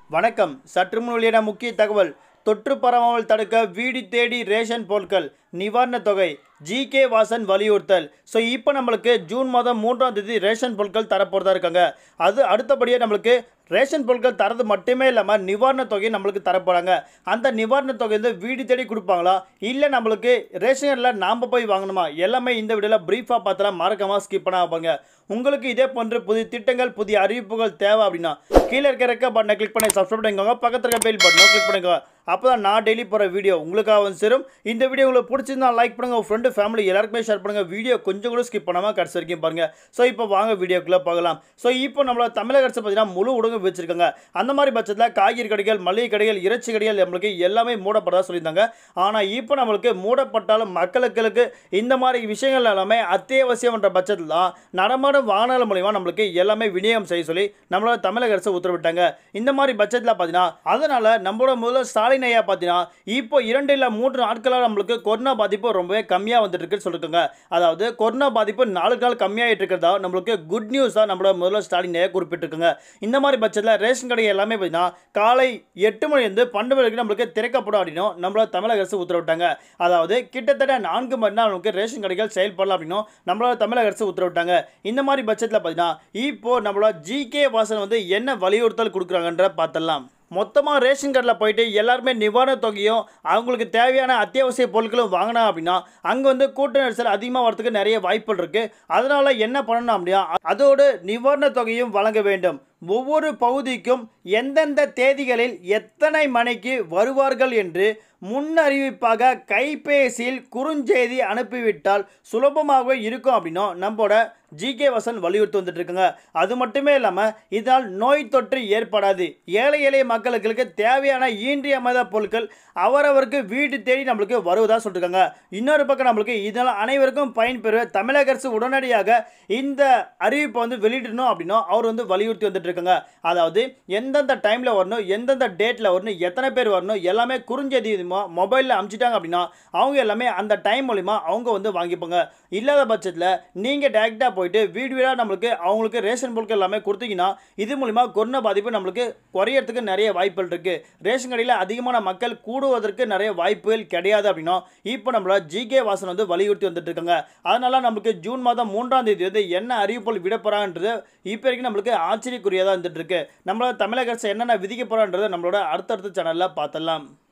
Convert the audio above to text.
வணக்கம் சற்று முன் வெளியான முக்கிய தகவல் தொற்று பரவாமல் தடுக்க வீடு தேடி ரேஷன் பொருட்கள் நிவாரணத் தொகை ஜி கே வாசன் வலியுறுத்தல் ஸோ இப்போ நம்மளுக்கு ஜூன் மாதம் மூன்றாம் தேதி ரேஷன் பொருட்கள் தரப்போறதா இருக்காங்க அது அடுத்தபடியாக நம்மளுக்கு ரேஷன் பொருட்கள் தரது மட்டுமே இல்லாமல் நிவாரணத் தொகை நம்மளுக்கு தரப்போகிறாங்க அந்த நிவாரணத் தொகை வந்து வீடு தேடி கொடுப்பாங்களா இல்லை நம்மளுக்கு ரேஷனில் நாம் போய் வாங்கணுமா எல்லாமே இந்த வீடியோவில் ப்ரீஃபாக பார்த்தலாம் மறக்காமல் ஸ்கிப் பண்ண வைப்பாங்க உங்களுக்கு இதே போன்ற புதிய திட்டங்கள் புதிய அறிவிப்புகள் தேவை அப்படின்னா கீழே இருக்க ரெக்க பட்டனை கிளிக் பண்ணி சப்ஸ்கிரைப் பண்ணிக்கோங்க பக்கத்தில் இருக்க பெல் பட்டனை கிளிக் பண்ணிக்கோங்க அப்போ தான் நான் டெய்லி போகிற வீடியோ உங்களுக்காக வந்து சேரும் இந்த வீடியோ உங்களுக்கு பிடிச்சிருந்தா லைக் பண்ணுங்கள் உங்கள் ஃப்ரெண்டு ஃபேமிலி எல்லாருக்குமே ஷேர் பண்ணுங்கள் வீடியோ கொஞ்சம் கூட ஸ்கிப் பண்ணாமல் கடைசி வரைக்கும் பாருங்கள் ஸோ இப்போ வாங்க வீடியோக்குள்ளே பார்க்கலாம் ஸோ இப்போ நம்மளோட தமிழக அரசு பார்த்தீங்கன்னா முழு உடங்கு வச்சிருக்காங்க அந்த மாதிரி பட்சத்தில் காய்கறி கடைகள் மளிகை கடைகள் இறைச்சி கடைகள் நம்மளுக்கு எல்லாமே மூடப்பட்டதா சொல்லியிருந்தாங்க ஆனால் இப்போ நம்மளுக்கு மூடப்பட்டாலும் மக்களுக்கு இந்த மாதிரி விஷயங்கள் எல்லாமே அத்தியாவசியம்ன்ற பட்சத்தில் தான் நடமாடும் வாகனங்கள் மூலிமா நம்மளுக்கு எல்லாமே விநியோகம் செய்ய சொல்லி நம்மளோட தமிழக அரசு உத்தரவிட்டாங்க இந்த மாதிரி பட்சத்தில் பார்த்தீங்கன்னா அதனால் நம்மளோட முதல்வர் ஸ்டாலின் ஐயா பார்த்தீங்கன்னா இப்போ இரண்டு இல்லை மூன்று நாட்களாக நம்மளுக்கு கொரோனா பாதிப்பு ரொம்பவே கம்மியாக வந்துட்டு இருக்குன்னு சொல்லியிருக்காங்க அதாவது கொரோனா பாதிப்பு நாளுக்கு நாள் கம்மியாகிட்டு இருக்கிறதா நம்மளுக்கு குட் நியூஸாக நம்மளோட முதல்வர் ஸ்டாலின் ஐயா குறிப்பிட்டிருக்காங்க இந்த மாதிரி பட்சத்தில் ரேஷன் கடை எல்லாமே பார்த்தீங்கன்னா காலை எட்டு மணிலேருந்து பன்னெண்டு மணிக்கு நம்மளுக்கு திறக்கப்படும் அப்படின்னும் நம்மளோட தமிழக அரசு உத்தரவிட்டாங்க அதாவது கிட்டத்தட்ட நான்கு மணி நேரம் நமக்கு ரேஷன் கடைகள் செயல்படலாம் அப்படின்னும் நம்மளோட தமிழக அரசு உத்தரவிட்டாங்க இந்த மாதிரி பட்சத்தில் பார்த்தீங்கன்னா இப்போ நம்மளோட ஜி கே வாசன் வந்து என்ன வலியுறுத்தல் கொடுக்குறாங்கன்ற பார்த்தலாம் மொத்தமாக ரேஷன் கார்டில் போயிட்டு எல்லாருமே நிவாரணத் தொகையும் அவங்களுக்கு தேவையான அத்தியாவசிய பொருட்களும் வாங்கினா அப்படின்னா அங்கே வந்து கூட்ட நெரிசல் அதிகமாக வரதுக்கு நிறைய வாய்ப்புகள் இருக்குது அதனால் என்ன பண்ணணும் அப்படின்னா அதோடு நிவாரணத் தொகையும் வழங்க வேண்டும் ஒவ்வொரு பகுதிக்கும் எந்தெந்த தேதிகளில் எத்தனை மணிக்கு வருவார்கள் என்று முன்னறிவிப்பாக கைபேசியில் குறுஞ்செய்தி அனுப்பிவிட்டால் சுலபமாக இருக்கும் அப்படின்னும் நம்மளோட ஜி கே வசன் வலியுறுத்தி வந்துட்டு இருக்குங்க அது மட்டுமே இல்லாமல் இதனால் நோய் தொற்று ஏற்படாது ஏழை எளிய மக்களுக்கு தேவையான ஈன்றியமைத பொருட்கள் அவரவருக்கு வீடு தேடி நம்மளுக்கு வருவதாக சொல்லியிருக்காங்க இன்னொரு பக்கம் நம்மளுக்கு இதனால் அனைவருக்கும் பயன்பெற தமிழக அரசு உடனடியாக இந்த அறிவிப்பை வந்து வெளியிடணும் அப்படின்னும் அவர் வந்து வலியுறுத்தி வந்துட்டு இருக்காங்க அதாவது எந்தெந்த டைமில் வரணும் எந்தெந்த டேட்டில் வரணும் எத்தனை பேர் வரணும் எல்லாமே குறுஞ்செய்தி மொபைலில் அமுச்சிட்டாங்க அப்படின்னா அவங்க எல்லாமே அந்த டைம் மூலிமா அவங்க வந்து வாங்கிப்பாங்க இல்லாத பட்சத்தில் நீங்கள் டேரெக்டாக போயிட்டு வீடு வீடாக நம்மளுக்கு அவங்களுக்கு ரேஷன் பொருட்கள் எல்லாமே கொடுத்தீங்கன்னா இது மூலிமா கொரோனா பாதிப்பு நம்மளுக்கு குறையறதுக்கு நிறைய வாய்ப்புகள் இருக்குது ரேஷன் கடையில் அதிகமான மக்கள் கூடுவதற்கு நிறைய வாய்ப்புகள் கிடையாது அப்படின்னா இப்போ நம்மள ஜி கே வாசன் வந்து வலியுறுத்தி வந்துட்டு இருக்காங்க அதனால நம்மளுக்கு ஜூன் மாதம் மூன்றாம் தேதி வந்து என்ன அறிவிப்புகள் விட போகிறான்றது இப்போ வரைக்கும் நம்மளுக்கு ஆச்சரியக்குரியதாக இருந்துட்டு இருக்கு நம்மளோட தமிழக அரசு என்னென்ன விதிக்க போகிறான்றது நம்மளோட அடுத்தடுத்த சேனலில் பார்த்தலாம்